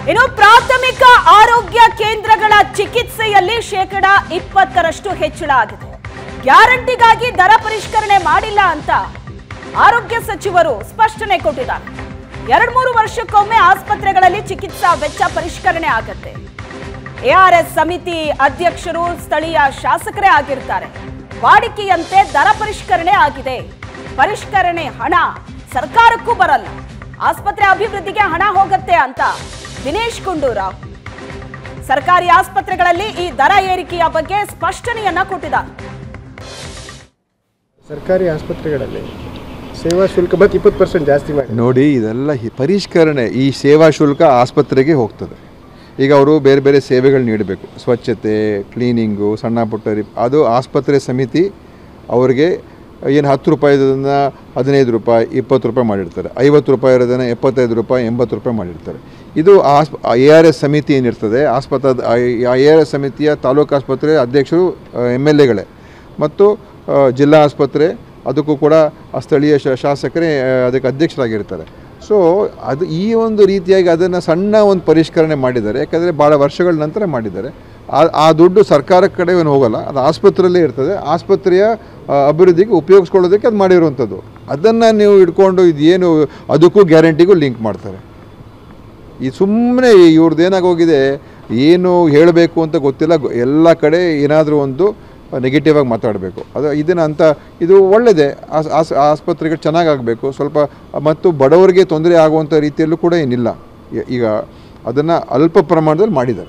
ಇನ್ನು ಪ್ರಾಥಮಿಕ ಆರೋಗ್ಯ ಕೇಂದ್ರಗಳ ಚಿಕಿತ್ಸೆಯಲ್ಲಿ ಶೇಕಡ ಇಪ್ಪತ್ತರಷ್ಟು ಹೆಚ್ಚಳ ಆಗಿದೆ ಗ್ಯಾರಂಟಿಗಾಗಿ ದರ ಪರಿಷ್ಕರಣೆ ಮಾಡಿಲ್ಲ ಅಂತ ಆರೋಗ್ಯ ಸಚಿವರು ಸ್ಪಷ್ಟನೆ ಕೊಟ್ಟಿದ್ದಾರೆ ಎರಡ್ ಮೂರು ವರ್ಷಕ್ಕೊಮ್ಮೆ ಆಸ್ಪತ್ರೆಗಳಲ್ಲಿ ಚಿಕಿತ್ಸಾ ವೆಚ್ಚ ಪರಿಷ್ಕರಣೆ ಆಗತ್ತೆ ಎಆರ್ಎಸ್ ಸಮಿತಿ ಅಧ್ಯಕ್ಷರು ಸ್ಥಳೀಯ ಶಾಸಕರೇ ಆಗಿರ್ತಾರೆ ವಾಡಿಕೆಯಂತೆ ದರ ಪರಿಷ್ಕರಣೆ ಆಗಿದೆ ಪರಿಷ್ಕರಣೆ ಹಣ ಸರ್ಕಾರಕ್ಕೂ ಬರಲ್ಲ ಆಸ್ಪತ್ರೆ ಅಭಿವೃದ್ಧಿಗೆ ಹಣ ಹೋಗುತ್ತೆ ಅಂತ ದಿನೇಶ್ ಗುಂಡೂರಾವ್ ಸರ್ಕಾರಿ ಆಸ್ಪತ್ರೆಗಳಲ್ಲಿ ಈ ದರ ಏರಿಕೆಯ ಬಗ್ಗೆ ಸ್ಪಷ್ಟನೆಯನ್ನ ಕೊಟ್ಟಿದ್ದಾರೆ ಸರ್ಕಾರಿ ಆಸ್ಪತ್ರೆಗಳಲ್ಲಿ ಸೇವಾ ಶುಲ್ಕ ಮತ್ತು ಇಪ್ಪತ್ತು ಪರ್ಸೆಂಟ್ ಜಾಸ್ತಿ ಮಾಡಿ ನೋಡಿ ಇದೆಲ್ಲ ಹಿ- ಪರಿಷ್ಕರಣೆ ಈ ಸೇವಾ ಶುಲ್ಕ ಆಸ್ಪತ್ರೆಗೆ ಹೋಗ್ತದೆ ಈಗ ಅವರು ಬೇರೆ ಬೇರೆ ಸೇವೆಗಳು ನೀಡಬೇಕು ಸ್ವಚ್ಛತೆ ಕ್ಲೀನಿಂಗು ಸಣ್ಣ ಪುಟ್ಟ ರಿಪ್ ಅದು ಆಸ್ಪತ್ರೆ ಸಮಿತಿ ಅವರಿಗೆ ಏನು ಹತ್ತು ರೂಪಾಯಿದನ್ನು ಹದಿನೈದು ರೂಪಾಯಿ ಇಪ್ಪತ್ತು ರೂಪಾಯಿ ಮಾಡಿರ್ತಾರೆ ಐವತ್ತು ರೂಪಾಯಿ ಇರೋದನ್ನು ಎಪ್ಪತ್ತೈದು ರೂಪಾಯಿ ಎಂಬತ್ತು ರೂಪಾಯಿ ಮಾಡಿರ್ತಾರೆ ಇದು ಆಸ್ ಎ ಆರ್ ಎಸ್ ಸಮಿತಿ ಏನಿರ್ತದೆ ಆಸ್ಪತ್ರೆ ಎ ಆರ್ ಎಸ್ ಸಮಿತಿಯ ತಾಲೂಕು ಆಸ್ಪತ್ರೆ ಅಧ್ಯಕ್ಷರು ಎಮ್ ಎಲ್ ಎಗಳೇ ಮತ್ತು ಆ, ಜಿಲ್ಲಾ ಆಸ್ಪತ್ರೆ ಅದಕ್ಕೂ ಕೂಡ ಆ ಸ್ಥಳೀಯ ಶ- ಶಾಸಕರೇ ಆ, ಅದಕ್ಕೆ ಅಧ್ಯಕ್ಷರಾಗಿರ್ತಾರೆ ಸೊ ಅದು ಈ ಒಂದು ರೀತಿಯಾಗಿ ಅದನ್ನು ಸಣ್ಣ ಒಂದು ಪರಿಷ್ಕರಣೆ ಮಾಡಿದ್ದಾರೆ ಯಾಕಂದರೆ ಭಾಳ ವರ್ಷಗಳ ನಂತರ ಮಾಡಿದ್ದಾರೆ ಆ ಆ ದುಡ್ಡು ಸರ್ಕಾರ ಕಡೆ ಏನು ಹೋಗಲ್ಲ ಅದು ಆಸ್ಪತ್ರೆಯಲ್ಲೇ ಇರ್ತದೆ ಆಸ್ಪತ್ರೆಯ ಆ, ಅಭಿವೃದ್ಧಿಗೆ ಉಪಯೋಗಿಸ್ಕೊಳ್ಳೋದಕ್ಕೆ ಅದು ಮಾಡಿರುವಂಥದ್ದು ಅದನ್ನು ನೀವು ಇಟ್ಕೊಂಡು ಇದೇನು ಅದಕ್ಕೂ ಗ್ಯಾರಂಟಿಗೂ ಲಿಂಕ್ ಮಾಡ್ತಾರೆ ಈ ಸುಮ್ಮನೆ ಇವ್ರದ್ದು ಏನಾಗೋಗಿದೆ ಏನು ಹೇಳಬೇಕು ಅಂತ ಗೊತ್ತಿಲ್ಲ ಗೊ- ಎಲ್ಲ ಕಡೆ ಏನಾದರೂ ಒಂದು ನೆಗೆಟಿವ್ ಆಗಿ ಮಾತಾಡಬೇಕು ಅದು ಇದನ್ನು ಅಂತ ಇದು ಒಳ್ಳೆಯದೇ ಆಸ್ ಆಸ್ ಆಸ್ಪತ್ರೆಗಳು ಚೆನ್ನಾಗಾಗಬೇಕು ಸ್ವಲ್ಪ ಮತ್ತು ಬಡವರಿಗೆ ತೊಂದರೆ ಆಗುವಂಥ ರೀತಿಯಲ್ಲೂ ಕೂಡ ಏನಿಲ್ಲ ಈ- ಈಗ ಅದನ್ನು ಅಲ್ಪ ಪ್ರಮಾಣದಲ್ಲಿ ಮಾಡಿದ್ದಾರೆ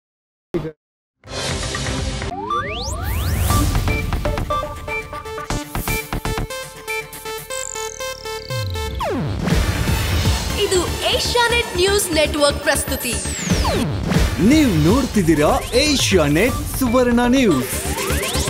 ಇದು ಏಷ್ಯಾನೆಟ್ ನ್ಯೂಸ್ ನೆಟ್ವರ್ಕ್ ಪ್ರಸ್ತುತಿ ನೀವು ನೋಡ್ತಿದ್ದೀರಾ ಏಷ್ಯಾ ನೆಟ್ ಸುವರ್ಣ ನ್ಯೂಸ್